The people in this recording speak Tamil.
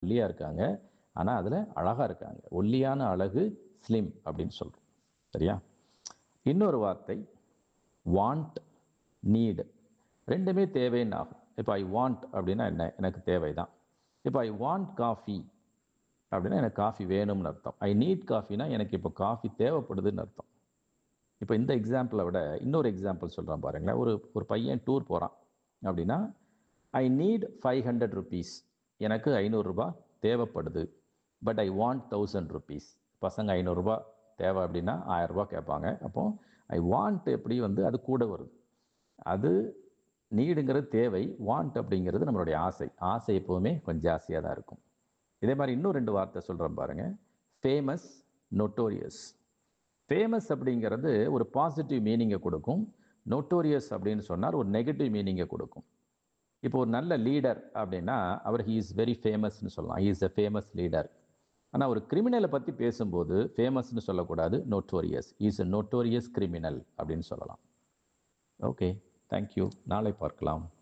ஒல்லியாக இருக்காங்க ஆனால் அதில் அழகாக இருக்காங்க ஒல்லியான அழகு ஸ்லிம் அப்படின்னு சொல்கிறோம் சரியா இன்னொரு வார்த்தை வாண்ட் நீடு ரெண்டுமே தேவைன்னு ஆகும் இப்போ ஐ வாண்ட் அப்படின்னா என்ன எனக்கு தேவை தான் இப்போ ஐ வாண்ட் காஃபி அப்படின்னா எனக்கு காஃபி வேணும்னு அர்த்தம் ஐ நீட் காஃபினா எனக்கு இப்போ காஃபி தேவைப்படுதுன்னு அர்த்தம் இப்போ இந்த எக்ஸாம்பிளை விட இன்னொரு எக்ஸாம்பிள் சொல்கிறேன் பாருங்களேன் ஒரு ஒரு பையன் டூர் போகிறான் அப்படின்னா I need five hundred rupees எனக்கு ஐநூறுரூபா தேவைப்படுது but I want thousand rupees பசங்க ஐநூறுரூபா தேவை அப்படின்னா ஆயரரூபா கேட்பாங்க அப்போ ஐ வாண்ட் எப்படி வந்து அது கூட வருது அது நீடுங்கிறது தேவை வாண்ட் அப்படிங்கிறது நம்மளுடைய ஆசை ஆசை எப்போவுமே கொஞ்சம் ஜாஸ்தியாக தான் இருக்கும் இதே மாதிரி இன்னும் ரெண்டு வார்த்தை சொல்கிறேன் பாருங்க ஃபேமஸ் நொட்டோரியஸ் ஃபேமஸ் அப்படிங்கிறது ஒரு பாசிட்டிவ் மீனிங்கை கொடுக்கும் நொட்டோரியஸ் அப்படின்னு சொன்னால் ஒரு நெகட்டிவ் மீனிங்கை கொடுக்கும் இப்போ ஒரு நல்ல லீடர் அப்படின்னா அவர் ஹீ இஸ் வெரி ஃபேமஸ்னு சொல்லலாம் he is a famous leader ஆனால் ஒரு கிரிமினலை பற்றி பேசும்போது ஃபேமஸ்னு சொல்லக்கூடாது notorious is a notorious criminal அப்படின்னு சொல்லலாம் ஓகே தேங்க்யூ நாளை பார்க்கலாம்